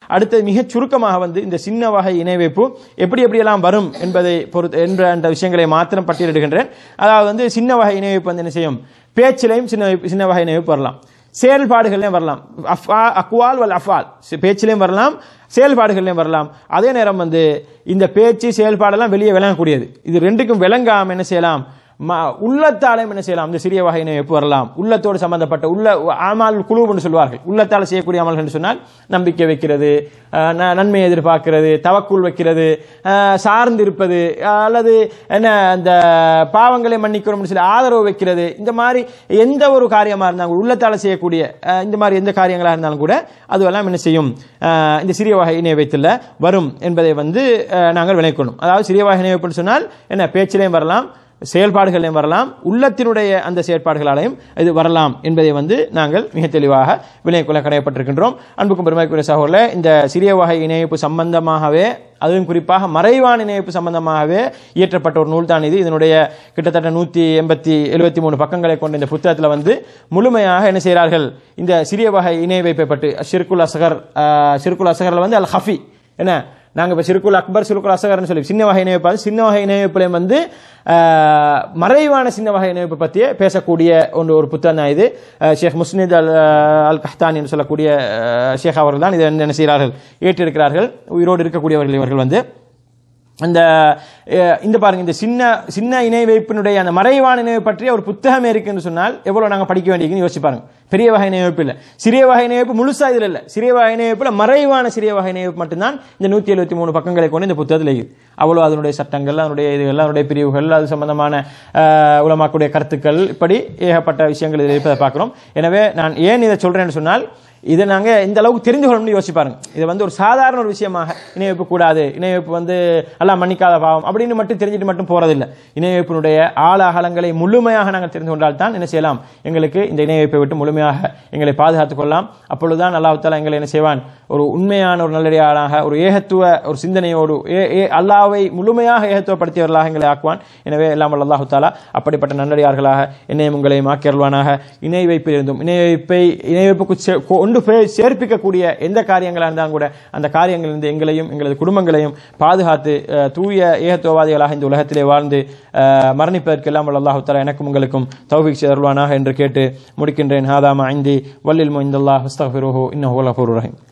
அடுத்து மிகச் சுருக்கமாக வந்து இந்த சின்ன வகை இணை வைப்பு எப்படி எப்படியெல்லாம் வரும் என்பதை பொறுத்து என்ற அந்த விஷயங்களை மாத்திரம் பட்டியலிடுகின்றேன் அதாவது வந்து சின்ன வகை இணை வைப்பு வந்து என்ன செய்யும் பேச்சிலையும் சின்ன வைப்பு- சின்ன வகை இணை வைப்பு வரலாம் செயல்பாடுகள்லையும் வரலாம் அஃபா- அக்வால் வல் அஃபால் சி- பேச்சிலையும் வரலாம் செயல்பாடுகள்லையும் வரலாம் அதே நேரம் வந்து இந்த பேச்சு செயல்பாடெல்லாம் வெளியே விளங்கக்கூடியது இது ரெண்டுக்கும் விளங்காம என்ன செய்யலாம் ம- உள்ளத்தாலையும் என்ன செய்யலாம் இந்த சிறிய வகையினை எப்போ வரலாம் உள்ளத்தோடு சம்பந்தப்பட்ட உள்ள அமல் குழு என்று சொல்வார்கள் உள்ளத்தால் செய்யக்கூடிய அமல்கள் என்று சொன்னால் நம்பிக்கை வைக்கிறது அஹ், ந- நன்மையை எதிர்பார்க்கிறது தவக்குள் வைக்கிறது அஹ், சார்ந்து இருப்பது அஹ், அல்லது என்ன அந்த பாவங்களை மன்னிக்கிறோம்னு சொல்லி ஆதரவு வைக்கிறது இந்த மாதிரி எந்த ஒரு காரியமாக இருந்தாலும் உள்ளத்தால் செய்யக்கூடிய அஹ், இந்த மாதிரி எந்த காரியங்களாக இருந்தாலும் கூட அதுவெல்லாம் என்ன செய்யும் அஹ், இந்த சிறிய வகை இணை வைத்துல வரும் என்பதை வந்து அஹ், நாங்கள் விளைக்கணும் அதாவது சிறிய வகை இணை வைப்புன்னு சொன்னால் என்ன பேச்சிலையும் வரலாம் செயல்பாடுகளையும் வரலாம் உள்ளத்தினுடைய அந்த செயற்பாடுகளாலையும் இது வரலாம் என்பதை வந்து நாங்கள் மிக தெளிவாக விளையக்குள்ள கடையப்பட்டிருக்கின்றோம் அன்புக்கும் பெருமைக்குரிய சகோதரர்களே இந்த சிறிய வகை இணைப்பு சம்பந்தமாகவே அதுவும் குறிப்பாக மறைவான இணைப்பு சம்பந்தமாகவே இயற்றப்பட்ட ஒரு நூல் தான் இது இதனுடைய கிட்டத்தட்ட நூற்றி எண்பத்தி எழுபத்தி மூணு பக்கங்களை கொண்ட இந்த புத்தகத்தில் வந்து முழுமையாக என்ன செய்கிறார்கள் இந்த சிறிய வகை இணை வைப்பை பற்றி ஷிர்குல் அசகர் ஷிர்குல் அசகரில் வந்து அல் ஹஃபி என்ன நாங்கள் இப்போ சிறுக்குல் அக்பர் சிறுக்குல் அசகர்னு சொல்லி சின்ன வகை இணைப்பு சின்ன வகை இணைப்புலையும் வந்து ஆஹ், மறைவான சின்ன வகை இணைப்பு பற்றிய பேசக்கூடிய ஒன்று ஒரு புத்தகம் தான் இது ஆஹ், ஷேக் முஸ்னித் அல் அல் கஹ்தானி என்று சொல்லக்கூடிய ஆஹ், ஷேக் அவர்கள் தான் இதை வந்து என்ன செய்கிறார்கள் ஏற்றிருக்கிறார்கள் உயிரோடு இருக்கக்கூடியவர்கள் இவர்கள் வந்து அந்த அஹ், இந்த பாருங்க இந்த சின்ன சின்ன இணை வைப்பினுடைய அந்த மறைவான இணை வைப்பு பற்றிய ஒரு புத்தகமே இருக்குன்னு சொன்னால் எவ்வளவு நாங்க படிக்க வேண்டியிருக்குன்னு யோசிச்சு பாருங்க பெரிய வகை இணை வைப்பு இல்ல சிறிய வகை இணை வைப்பு முழுசா இதுல இல்ல சிறிய வகை இணை வைப்புல மறைவான சிறிய வகை இணை வைப்பு மட்டும்தான் இந்த நூத்தி எழுபத்தி மூணு பக்கங்களை கொண்டு இந்த புத்தகத்தில் இருக்குது அவ்வளவு அதனுடைய சட்டங்கள் அதனுடைய இதுகள் அதனுடைய பிரிவுகள் அது சம்பந்தமான அஹ், உலமாக்குடைய கருத்துக்கள் இப்படி ஏகப்பட்ட விஷயங்கள் இதில் இருப்பதை பார்க்கிறோம் எனவே நான் ஏன் இதை சொல்றேன்னு சொன்னால் இதை நாங்க இந்த அளவுக்கு தெரிந்து கொள்ளணும்னு யோசிச்சு பாருங்க இது வந்து ஒரு சாதாரண ஒரு விஷயமாக இணையவைப்பு கூடாது இணையவைப்பு வந்து எல்லாம் மன்னிக்காத பாவம் அப்படின்னு மட்டும் தெரிஞ்சுட்டு மட்டும் போறதில்லை இணையவைப்பினுடைய ஆழ அகலங்களை முழுமையாக நாங்கள் தெரிந்து கொண்டால் தான் என்ன செய்யலாம் எங்களுக்கு இந்த இணையவைப்பை விட்டு முழுமையாக எங்களை பாதுகாத்துக் கொள்ளலாம் அப்பொழுதுதான் அல்லாஹ் தஆலா எங்களை என்ன செய்வான் ஒரு உண்மையான ஒரு நல்லடியாளாக ஒரு ஏகத்துவ ஒரு சிந்தனையோடு ஏ- ஏ- அல்லாஹ்வை முழுமையாக ஏகத்துவப்படுத்தியவர்களாக எங்களை ஆக்குவான் எனவே எல்லாம் வல்ல அல்லாஹ் தாலா அப்படிப்பட்ட நல்லடியார்களாக என்னையும் உங்களையும் ஆக்கியருள்வானாக இணை வைப்பில் இருந்தும் இணை வைப்பை இணை வைப்புக்கு சே- கொண்டு போய் சேர்ப்பிக்கக்கூடிய எந்த காரியங்களாக இருந்தாலும் கூட அந்த காரியங்களிலிருந்து எங்களையும் எங்களது குடும்பங்களையும் பாதுகாத்து அஹ், தூய ஏகத்துவவாதிகளாக இந்த உலகத்திலே வாழ்ந்து அஹ், மரணிப்பதற்கு எல்லாம் வல்ல அல்லாஹ் தாலா எனக்கும் உங்களுக்கும் தௌஃபீக் செய்தருள்வானாக என்று கேட்டு முடிக்கின்றேன் ஹாதாமா ஐந்தி வல்லில் மொய்ந்தல்லாஹ் அஸ்தஃபிருஹு இன்னஹு லஃபூர் ரஹீம்